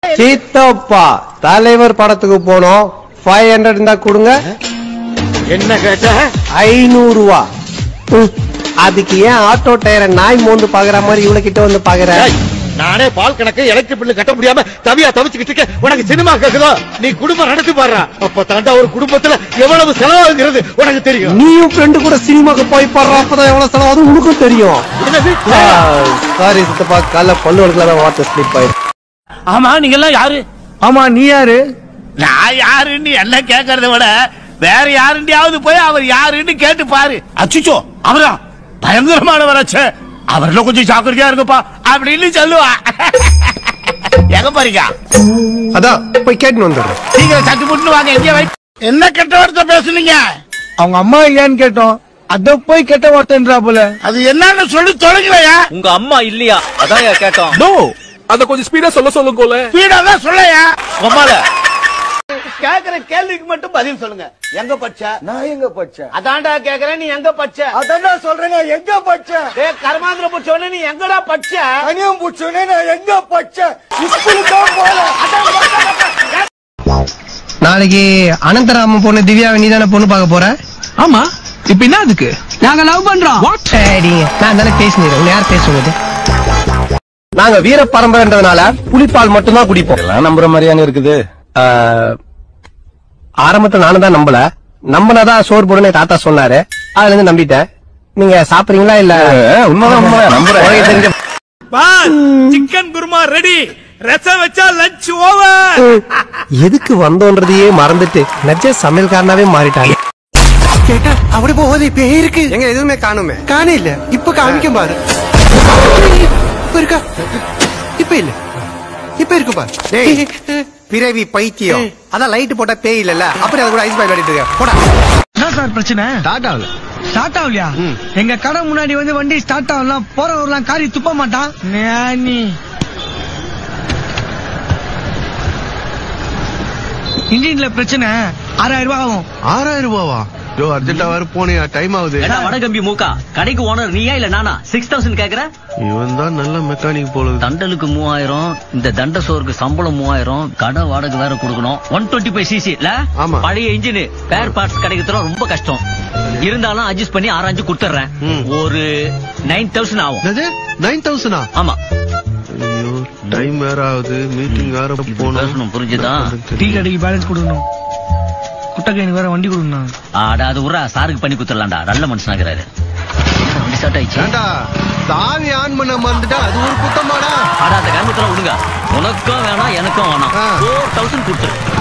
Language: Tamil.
சீத்தப்பா தலைவர் படத்துக்கு போனோம் ஃபைவ் ஹண்ட்ரட் இருந்தா கொடுங்க என்ன கேட்ட ஐநூறு ரூபா ம், அதுக்கு ஏன் ஆட்டோ டயரை நாய் மோந்து பாக்குற மாதிரி இவ்வளவு கிட்ட வந்து பாக்குற ஏய், நானே பால் கணக்கு எலக்ட்ரிக் பில்லு கட்ட முடியாம தவியா தவிச்சுக்கிட்டு இருக்கேன் உனக்கு சினிமா கேக்குதோ நீ குடும்பம் நடத்தி பாடுறா அப்ப தாண்டா ஒரு குடும்பத்துல எவ்வளவு செலவாகுங்கிறது உனக்கு தெரியும் நீயும் ஃப்ரெண்டு கூட சினிமாக்கு போய் பாடுற அப்பதான் எவ்வளவு செலவாகும் உனக்கும் தெரியும் என்னது? சாரி சித்தப்பா காலைல பல்லு வளர்க்கலாம் வார்த்தை ஸ்லிப் ஆயிடுச்சு ஆமா நீங்க எல்லாம் யாரு ஆமா நீ யாரு நான் யாருன்னு எல்லாம் கேட்கறத விட வேற யாருண்டியாவது போய் அவர் யாருன்னு கேட்டு பாரு அச்சுச்சோ அவரா பயங்கரமானவராச்சே அவர்ல கொஞ்சம் ஜாக்கிரதையா இருங்கப்பா அப்படின்னு சொல்லுவா எங்க பாருங்க அதான் போய் கேட்டுன்னு வந்துடுறேன் சீக்கிரம் சட்டு புட்டு வாங்க எங்க வை என்ன கெட்ட வார்த்தை பேசுனீங்க அவங்க அம்மா இல்லையான்னு கேட்டோம் அத போய் கெட்ட வார்த்தைன்றா போல அது என்னன்னு சொல்லி தொலைங்களையா உங்க அம்மா இல்லையா அதான் கேட்டோம் நோ அத கொஞ்சம் ஸ்பீடா சொல்ல சொல்லுங்கோல ஸ்பீடா தான் சொல்லையா உமால கேக்குற கேள்விக்கு மட்டும் பதில் சொல்லுங்க எங்க பச்ச நான் எங்க பச்சேன் அதான்டா கேக்குறேன் நீ எங்க பச்ச அதான் நான் சொல்றேன் நான் எங்க பச்சேன் டேய் கர்மாந்திர புடிச்சவனே நீ எங்கடா பச்ச தனியம் பூச்சோனே நான் எங்க பச்சேன் ஸ்கூலுக்கு தான் போல நாளைக்கு அனந்தராமன் பொண்ணு திவ்யாவை நீ தானே பொண்ணு பார்க்க போற ஆமா இப்ப என்ன அதுக்கு நாங்க லவ் பண்றோம் சரிங்க நான் தானே பேசினேன் உங்க யார் பேசுவது நாங்க வீர பரம்பரைன்றதுனால புலிப்பால் மட்டும்தான் குடிப்போம் எல்லாம் நம்புற மாதிரியான இருக்குது ஆரம்பத்துல நானும் தான் நம்பல நம்பினதான் சோறு போடுன்னு தாத்தா சொன்னாரு அதுல இருந்து நம்பிட்டேன் நீங்க சாப்பிடுறீங்களா இல்ல உண்மைதான் நம்புறேன் சிக்கன் குருமா ரெடி ரசம் வச்சா லஞ்ச் ஓவர் எதுக்கு வந்தோன்றதையே மறந்துட்டு நெஜ சமையல்காரனாவே மாறிட்டாங்க அப்படி போகுது இப்ப இருக்கு எங்க எதுவுமே காணுமே காண இல்ல இப்ப காமிக்க பாரு இப்ப இருக்கா இப்ப இல்ல இப்ப இருக்கு பாரு டேய். பிறவி பைத்தியம் அதான் லைட் போட்டா பேய் இல்லல்ல அப்புறம் அது கூட ஐஸ் பாய் விளையாடிட்டு இருக்க போடா என்ன சார் பிரச்சனை ஸ்டார்ட் ஆகல ஸ்டார்ட் ஆகலையா எங்க கடை முன்னாடி வந்து வண்டி ஸ்டார்ட் ஆகலாம் போறவர்லாம் காரி துப்ப மாட்டான் நீ இன்ஜின்ல பிரச்சனை ஆறாயிரம் ரூபாய் ஆகும் ஆறாயிரம் ரூபாவா யோ அர்ஜென்டா வேற போனியா டைம் ஆகுது ஏடா வடகம்பி மூக்கா கடைக்கு ஓனர் நீயா இல்ல நானா சிக்ஸ் தௌசண்ட் கேக்குற இவன் தான் நல்ல மெக்கானிக் போல இருக்கு. தண்டலுக்கு மூவாயிரம் இந்த தண்ட சோறுக்கு சம்பளம் மூவாயிரம் கடை வாடகை வேற கொடுக்கணும் ஒன் டுவெண்ட்டி ஃபைவ் சிசி இல்ல ஆமா. பழைய இன்ஜின் பேர் பார்ட்ஸ் கிடைக்கிறது ரொம்ப கஷ்டம் இருந்தாலும் அட்ஜஸ்ட் பண்ணி ஆராய்ஞ்சு கொடுத்துறேன் ம். ஒரு நைன் தௌசண்ட் ஆகும் என்னது நைன் தௌசண்டா ஆமா ஐயோ டைம் வேற ஆகுது மீட்டிங் வேற போகணும் பேசணும் புரிஞ்சுதா டீ கடைக்கு பேலன்ஸ் கொடுக்கணும் குட்டகைனுக்கு வேற வண்டி கொடுக்கணும் ஆடா அது உரா சாருக்கு பண்ணி கொடுத்துடலாம்டா நல்ல மனுஷனாகிறாரு வண்டி ஸ்டார்ட் ஆயிடுச்சு ஏண்டா சாவி ஆன் பண்ண மறந்துட்டா அது ஒரு குத்தமாடா ஆடா அந்த கிராமத்துல விடுங்க உனக்கும் வேணாம் எனக்கும் வேணாம் ஆ. ஃபோர் தௌசண்ட் கொடுத்துரு